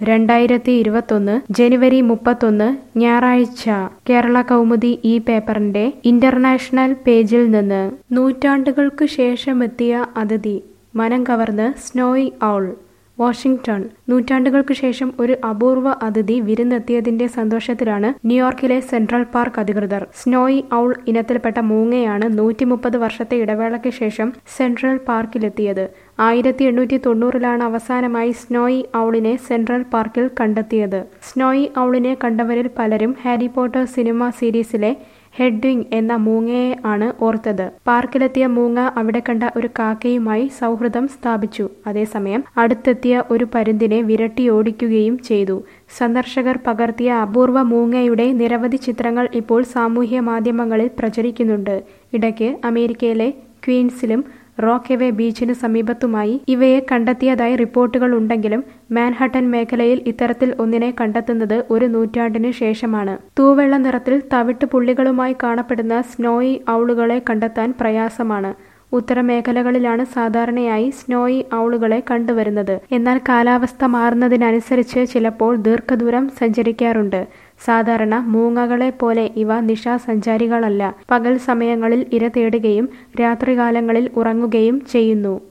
രണ്ടായിരത്തി ഇരുപത്തൊന്ന് ജനുവരി മുപ്പത്തൊന്ന് ഞായറാഴ്ച കേരള കൗമുദി ഈ പേപ്പറിന്റെ ഇന്റർനാഷണൽ പേജിൽ നിന്ന് നൂറ്റാണ്ടുകൾക്കു ശേഷമെത്തിയ അതിഥി മനം കവർന്ന് സ്നോയി ഔൾ വാഷിംഗ്ടൺ നൂറ്റാണ്ടുകൾക്ക് ശേഷം ഒരു അപൂർവ അതിഥി വിരുന്നെത്തിയതിന്റെ സന്തോഷത്തിലാണ് ന്യൂയോർക്കിലെ സെൻട്രൽ പാർക്ക് അധികൃതർ സ്നോയി ഔൾ ഇനത്തിൽപ്പെട്ട മൂങ്ങയാണ് നൂറ്റി മുപ്പത് വർഷത്തെ ഇടവേളയ്ക്ക് ശേഷം സെൻട്രൽ പാർക്കിലെത്തിയത് ആയിരത്തി എണ്ണൂറ്റി തൊണ്ണൂറിലാണ് അവസാനമായി സ്നോയി ഔളിനെ സെൻട്രൽ പാർക്കിൽ കണ്ടെത്തിയത് സ്നോയി ഔളിനെ കണ്ടവരിൽ പലരും ഹാരി പോട്ടർ സിനിമ സീരീസിലെ ഹെഡ്വിങ് എന്ന മൂങ്ങയെ ആണ് ഓർത്തത് പാർക്കിലെത്തിയ മൂങ്ങ അവിടെ കണ്ട ഒരു കാക്കയുമായി സൗഹൃദം സ്ഥാപിച്ചു അതേസമയം അടുത്തെത്തിയ ഒരു പരുന്തിനെ വിരട്ടിയോടിക്കുകയും ചെയ്തു സന്ദർശകർ പകർത്തിയ അപൂർവ മൂങ്ങയുടെ നിരവധി ചിത്രങ്ങൾ ഇപ്പോൾ സാമൂഹ്യ മാധ്യമങ്ങളിൽ പ്രചരിക്കുന്നുണ്ട് ഇടയ്ക്ക് അമേരിക്കയിലെ ക്വീൻസിലും റോക്കെവേ ബീച്ചിനു സമീപത്തുമായി ഇവയെ കണ്ടെത്തിയതായി റിപ്പോർട്ടുകൾ ഉണ്ടെങ്കിലും മാൻഹട്ടൻ മേഖലയിൽ ഇത്തരത്തിൽ ഒന്നിനെ കണ്ടെത്തുന്നത് ഒരു നൂറ്റാണ്ടിനു ശേഷമാണ് തൂവെള്ള നിറത്തിൽ തവിട്ട് പുള്ളികളുമായി കാണപ്പെടുന്ന സ്നോയി ഔളുകളെ കണ്ടെത്താൻ പ്രയാസമാണ് ഉത്തരമേഖലകളിലാണ് സാധാരണയായി സ്നോയി ഔളുകളെ കണ്ടുവരുന്നത് എന്നാൽ കാലാവസ്ഥ മാറുന്നതിനനുസരിച്ച് ചിലപ്പോൾ ദീർഘദൂരം സഞ്ചരിക്കാറുണ്ട് സാധാരണ മൂങ്ങകളെ പോലെ ഇവ നിശാസഞ്ചാരികളല്ല പകൽ സമയങ്ങളിൽ ഇര തേടുകയും രാത്രികാലങ്ങളിൽ ഉറങ്ങുകയും ചെയ്യുന്നു